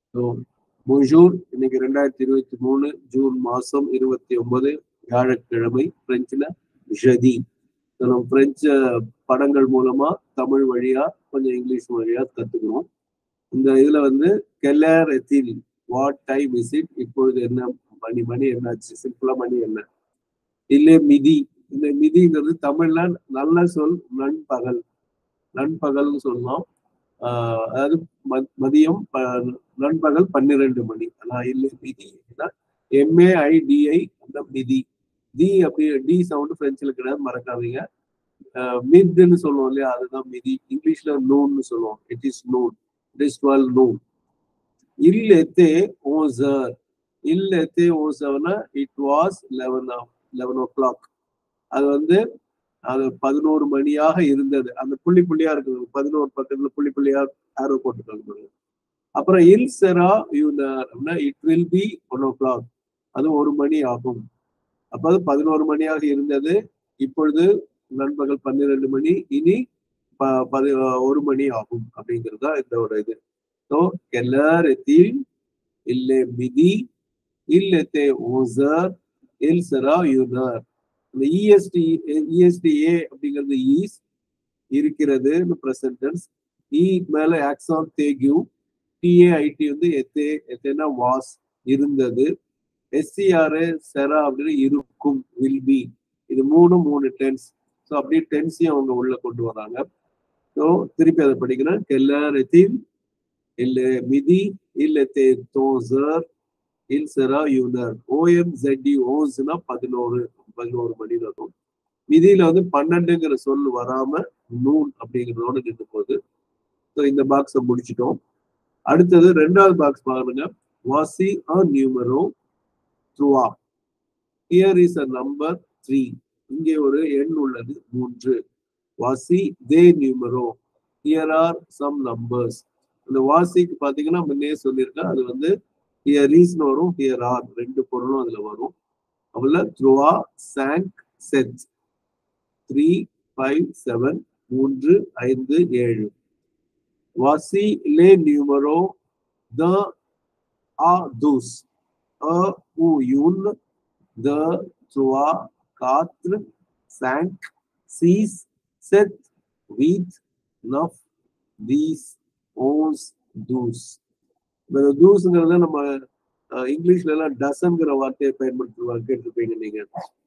So bonjour இன்னைக்கு ரெண்டாயிரத்தி இருபத்தி மூணு ஜூன் மாசம் இருபத்தி ஒன்பது வியாழக்கிழமை பிரெஞ்சுல ஜதி நம்ம பிரெஞ்சு படங்கள் மூலமா தமிழ் வழியா கொஞ்சம் இங்கிலீஷ் வழியா கத்துக்கிறோம் இந்த இதுல வந்து கெல்லர் எத்தில் வாட் டைம் இஸ் இட் இப்பொழுது என்ன மணி மணி என்னாச்சு சிம்பிளா மணி என்ன இல்லை மிதி இந்த மிதிங்கிறது தமிழ்ல நல்ல சொல் நண்பகல் நண்பகல்னு சொல்லலாம் ஆஹ் அதாவது ம- மதியம் ப- நண்பகல் பன்னிரெண்டு மணி அதான் இல்லை மிதி எம்ஏஐடிஐ அந்த மிதி தி அப்படி டி சவுண்ட் பிரெஞ்சுல கிடையாது மறக்காதீங்க மிட்னு சொல்லுவோம் இல்லையா அதுதான் மிதி இங்கிலீஷ்ல நூன்னு சொல்லுவோம் it is noon it is twelve noon இல் எத்தே ஓசர் இல் எத்தே ஓசர்னா it was eleven eleven o'clock அது வந்து அது பதினோரு மணியாக இருந்தது அந்த புள்ளி புள்ளியா இருக்குது பதினோரு பக்கத்துல புள்ளி புள்ளியா ஆரோ போட்டுருக்காங்க பாருங்க. அப்புறம் இல் செரா யூனர் அப்படின்னா it will be one o'clock அது ஒரு மணி ஆகும் அப்ப அது பதினோரு மணியாக இருந்தது இப்பொழுது நண்பகல் பன்னிரெண்டு மணி இனி ப- பதி- ஒரு மணி ஆகும் அப்படிங்கிறது தான் இதோட இது ஸோ எல்லாரத்தில் இல்லை மிதி இல்லத்தே ஓசர் இல் செரா யூனர் இந்த இஎஸ்டி இஎஸ்டிஏ அப்படிங்கிறது ஈஸ் இருக்கிறது பிரசன்டென்ஸ் இ மேல ஆக்சான் தேக்யூ டிஏஐடி வந்து எத்தே எத்தேனா வாஸ் இருந்தது எஸ்சிஆர் செரா அப்படின்னு இருக்கும் வில் பி இது மூணு மூணு டென்ஸ் ஸோ அப்படியே டென்ஸையும் அவங்க உள்ள கொண்டு வராங்க ஸோ திருப்பி அதை படிக்கிறேன் கெல்லரத்தில் இல்ல மிதி இல்ல தே தோசர் இல் செரா யூனர் ஓஎம் ஜெட்டி ஓஸ்னா பதினோரு பதினோரு மணி வரும் மிதியில வந்து பன்னெண்டுங்கிற சொல் வராம நூன் அப்படிங்கிறதோட நின்று போகுது ஸோ இந்த பாக்ஸை முடிச்சிட்டோம் அடுத்தது ரெண்டாவது பாக்ஸ் பாருங்க வாசி அ நியூமரோ த்ரூவா here is a number three இங்கே ஒரு எண் உள்ளது மூன்று வாசி தே நியூமரோ ஹியர் ஆர் சம் நம்பர்ஸ் இந்த வாசிக்கு பாத்தீங்கன்னா முன்னே சொல்லியிருக்கேன் அது வந்து ஹியர் ஈஸ்னு வரும் ஹியர் ஆர் ரெண்டு பொருளும் அதுல வரும் அவள த்ரோவா சாங்க் செட் த்ரீ ஃபைவ் செவன் மூன்று ஐந்து ஏழு வாசி லே நியூமரோ த ஆ தூஸ் அ உ யூன் த த்ரோவா காத்ரு சாங்க் சீஸ் செட் வீத் நஃப் தீஸ் ஓஸ் தூஸ் இந்த தூஸ்ங்கிறத நம்ம அஹ், இங்கிலீஷ்ல எல்லாம் டசன்ங்கிற வார்த்தையை பயன்படுத்துவாங்க கேட்டிருப்பீங்க நீங்க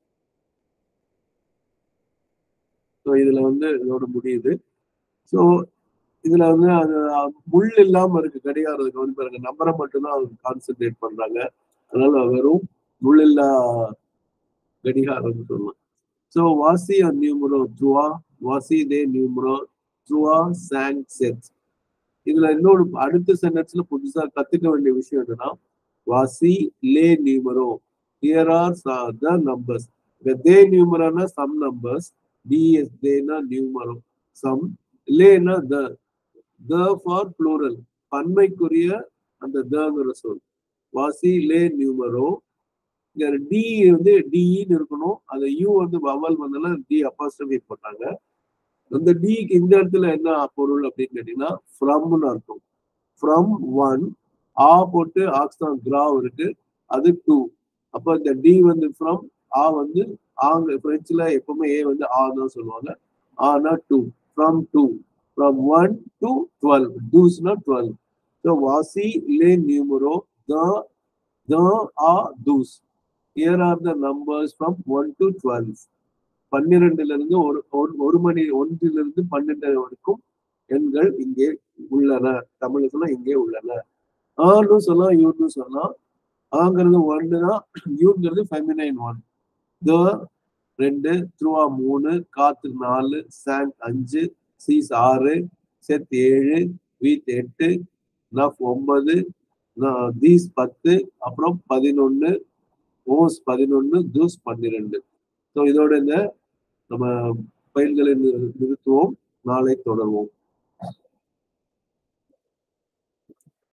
ஸோ இதுல வந்து இதோட முடியுது ஸோ இதுல வந்து அது அஹ், முள் இல்லாம இருக்கு கடிகாரத்துக்கு வந்து பாருங்க நம்பரை மட்டும்தான் அவங்க கான்சென்ட்ரேட் பண்றாங்க அதனால வெறும் முள் இல்லா கடிகாரம்னு சொல்லலாம் ஸோ வாசி அ நியூமரோ த்ருவா வாசி தே நியூமரோ த்ருவா சாங் செட் இதுல இன்னொரு அடுத்த சென்டென்ஸ்ல புதுசா கத்துக்க வேண்டிய விஷயம் என்னன்னா வாசி லே நியூமரோ ஹியர் ஆர் த நம்பர்ஸ் தே நியூமரோனா சம் நம்பர்ஸ் டிஎஸ் தேனா நியூமரோ சம் லேனா த த ஃபார் ப்ளூரல் பன்மைக்குரிய அந்த தங்கிற சொல் வாசி லே நியூமரோ இங்க டி வந்து டின்னு இருக்கணும் அந்த யூ வந்து வவல் வந்தாலும் டி அப்பாஸ்டபி போட்டாங்க அந்த டிக்கு இந்த இடத்துல என்ன பொருள் அப்படின்னு கேட்டீங்கன்னா ஃப்ரம்னு அர்த்தம் ஃப்ரம் ஒன் ஆ போட்டு ஆக்ஸான் கிராவ் இருக்கு அது டூ அப்போ இந்த டி வந்து ஃப்ரம் ஆ வந்து ஆங்க பிரெஞ்சுல எப்பவுமே ஏ வந்து ஆ தான் சொல்லுவாங்க ஆனா டூ ஃப்ரம் டூ ஃப்ரம் ஒன் டு டுவெல் டூஸ்னா டுவெல் ஸோ வாசி லே நியூமரோ த த ஆ தூஸ் here are the numbers from one to twelve பன்னிரெண்டுல இருந்து ஒரு ஒரு- ஒரு மணி ஒன்றிலிருந்து பன்னெண்டு வரைக்கும் எண்கள் இங்கே உள்ளன தமிழுக்குள்ள இங்கே உள்ளன ஆன்னு சொல்லலாம் யூன்னு சொல்லலாம் ஆங்கிறது ஒன்று தான் யூங்கிறது ஃபெமினைன் ஒன் த ரெண்டு த்ரூவா மூணு காத்து நாலு சாங் அஞ்சு சீஸ் ஆறு செத் ஏழு வீத் எட்டு நஃப் ஒன்பது ந- தீஸ் பத்து அப்புறம் பதினொன்னு ஓஸ் பதினொன்னு தூஸ் பன்னிரெண்டு ஸோ இதோட இந்த நம்ம பயில்களை நிறு- நிறுத்துவோம் நாளை தொடர்வோம்